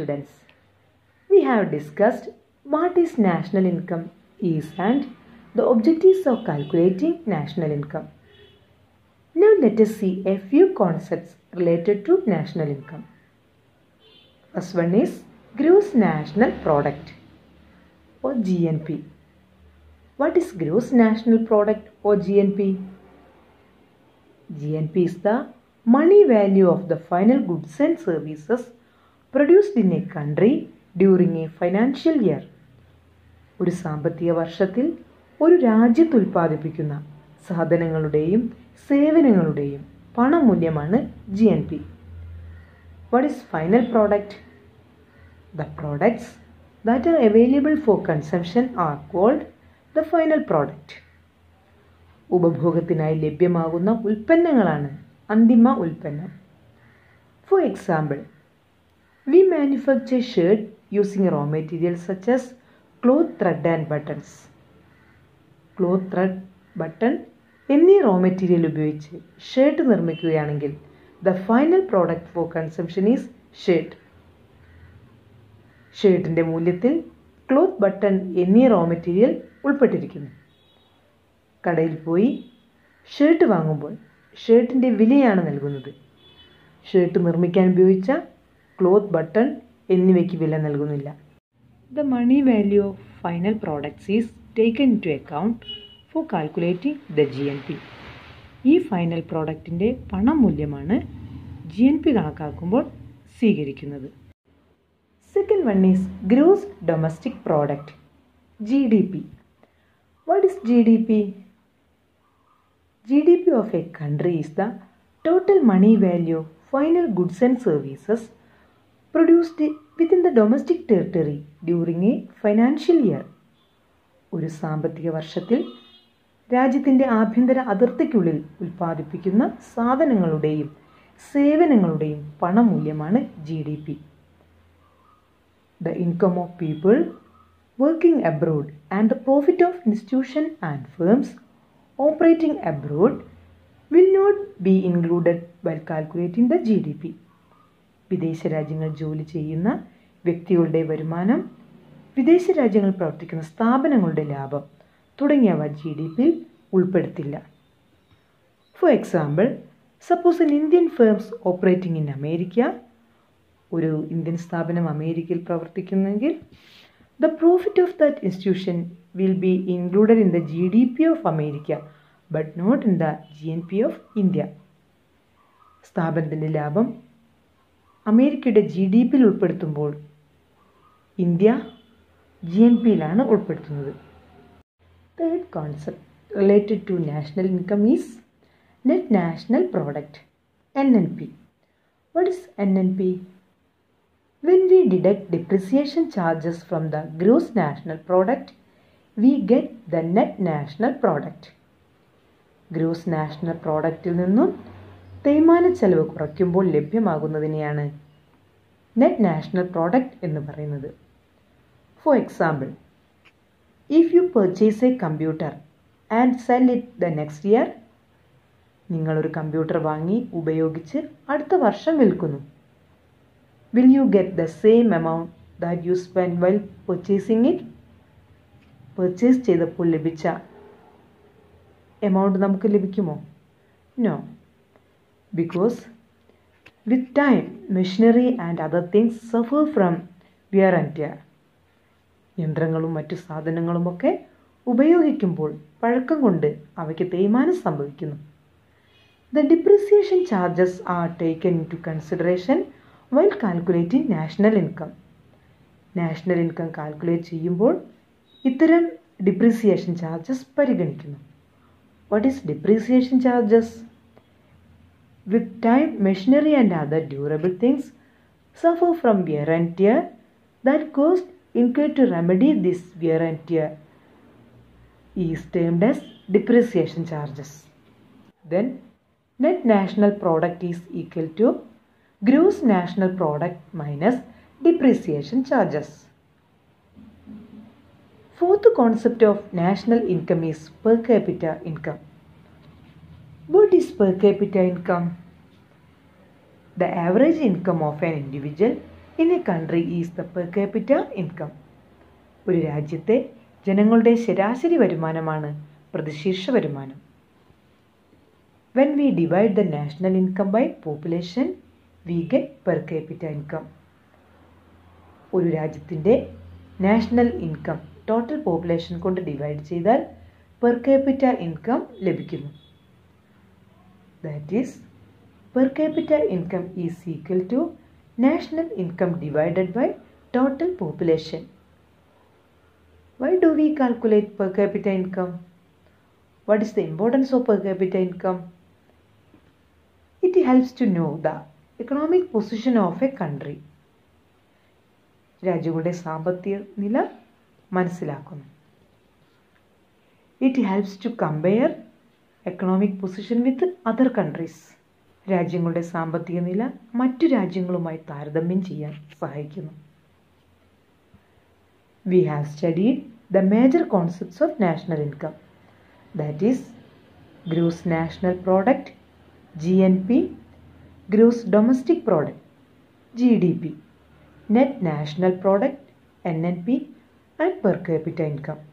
students, we have discussed what is national income is and the objectives of calculating national income. Now let us see a few concepts related to national income. First one is gross national product or GNP. What is gross national product or GNP? GNP is the money value of the final goods and services produced in a country during a financial year. ഒരു സാമ്പത്തിക വർഷത്തിൽ ഒരു രാജ്യത്ത് ഉൽപ്പാദിപ്പിക്കുന്ന സാധനങ്ങളുടെയും സേവനങ്ങളുടെയും പണമൂല്യമാണ് G N P what is final product the products that are available for consumption are called the final product ഉപഭോഗത്തിനായി ലഭ്യമാകുന്ന ഉൽപ്പന്നങ്ങളാണ് അന്തിമ ഉൽപ്പന്നം for example we manufacture shirt using raw material such as cloth thread and buttons cloth thread button എന്നീ raw material ഉപയോഗിച്ച് shirt നിർമ്മിക്കുകയാണെങ്കിൽ the final product for consumption is shirt ഷർട്ടിൻ്റെ മൂല്യത്തിൽ ക്ലോത്ത് ബട്ടൺ എന്നീ റോ മെറ്റീരിയൽ ഉൾപ്പെട്ടിരിക്കുന്നു കടയിൽ പോയി shirt വാങ്ങുമ്പോൾ ഷർട്ടിൻ്റെ വിലയാണ് നൽകുന്നത് ഷർട്ട് നിർമ്മിക്കാൻ ഉപയോഗിച്ച ക്ലോത്ത് ബട്ടൺ എന്നിവയ്ക്ക് വില നൽകുന്നില്ല the money value of final products is taken to account for calculating the G N P ഈ ഫൈനൽ പ്രോഡക്റ്റിൻ്റെ പണമൂല്യമാണ് ജി എൻ പി കണക്കാക്കുമ്പോൾ സ്വീകരിക്കുന്നത് second one is gross domestic product G D P what is G D P G D P of a country is the total money value final goods and services produced within the domestic territory during a financial year ഒരു സാമ്പത്തിക വർഷത്തിൽ രാജ്യത്തിൻ്റെ ആഭ്യന്തര അതിർത്തിക്കുള്ളിൽ ഉൽപ്പാദിപ്പിക്കുന്ന സാധനങ്ങളുടെയും സേവനങ്ങളുടെയും പണമൂല്യമാണ് G D P the income of people working abroad and the profit of institution and firms operating abroad will not be included while calculating the G D P വിദേശ രാജ്യങ്ങൾ ജോലി ചെയ്യുന്ന വ്യക്തികളുടെ വരുമാനം വിദേശ രാജ്യങ്ങളിൽ പ്രവർത്തിക്കുന്ന സ്ഥാപനങ്ങളുടെ ലാഭം തുടങ്ങിയവ ജി ഡി പിയിൽ ഉൾപ്പെടുത്തില്ല for example suppose an Indian firms operating in America ഒരു ഇന്ത്യൻ സ്ഥാപനം അമേരിക്കയിൽ പ്രവർത്തിക്കുന്നെങ്കിൽ the profit of that institution will be included in the G D P of America but not in the G N P of India സ്ഥാപനത്തിൻ്റെ ലാഭം അമേരിക്കയുടെ G D പിയിൽ ഉൾപ്പെടുത്തുമ്പോൾ India G N പിയിലാണ് ഉൾപ്പെടുത്തുന്നത് third concept related to national income is net national product N N P what is an N P when we deduct depreciation charges from the gross national product we get the net national product gross national പ്രോഡക്റ്റിൽ നിന്നും തേയ്മാന ചെലവ് കുറയ്ക്കുമ്പോൾ ലഭ്യമാകുന്നതിനെയാണ് net national product എന്ന് പറയുന്നത് for example if you purchase a computer and sell it the next year നിങ്ങളൊരു computer വാങ്ങി ഉപയോഗിച്ച് അടുത്ത വർഷം വിൽക്കുന്നു will you get the same amount that you spend while purchasing it purchase ചെയ്തപ്പോൾ ലഭിച്ച എമൗണ്ട് നമുക്ക് ലഭിക്കുമോ no because with time machinery and other things suffer from wear and tear യന്ത്രങ്ങളും മറ്റു സാധനങ്ങളുമൊക്കെ ഉപയോഗിക്കുമ്പോൾ പഴക്കം കൊണ്ട് അവയ്ക്ക് തേയ്മാനം സംഭവിക്കുന്നു the depreciation charges are taken into consideration while calculating national income national income calculate ചെയ്യുമ്പോൾ ഇത്തരം ഡിപ്രിസിയേഷൻ ചാർജസ് പരിഗണിക്കുന്നു what is depreciation charges with time machinery and other durable things suffer from wear and tear that cost incurred to remedy this wear and tear is termed as depreciation charges then net national product is equal to gross national product minus depreciation charges fourth concept of national income is per capita income what is per capita income? The average income of an individual in a country is the per capita income ഒരു രാജ്യത്തെ ജനങ്ങളുടെ ശരാശരി വരുമാനമാണ് പ്രതിശീർഷ വരുമാനം when we divide the national income by population we get per capita income ഒരു രാജ്യത്തിൻ്റെ national income total population കൊണ്ട് ഡിവൈഡ് ചെയ്താൽ പെർ ക്യാപിറ്റ ഇൻകം ലഭിക്കുന്നു that is per capita income is equal to national income divided by total population Why do we calculate per capita income? What is the importance of per capita income? It helps to know the economic position of a country. രാജ്യങ്ങളുടെ സാമ്പത്തിക നില മനസ്സിലാക്കുന്നു it helps to compare economic position with other countries രാജ്യങ്ങളുടെ സാമ്പത്തിക നില മറ്റു രാജ്യങ്ങളുമായി താരതമ്യം ചെയ്യാൻ സഹായിക്കുന്നു we have studied the major concepts of national income that is gross national product gnp gross domestic product gdp net national product nnp and per capita income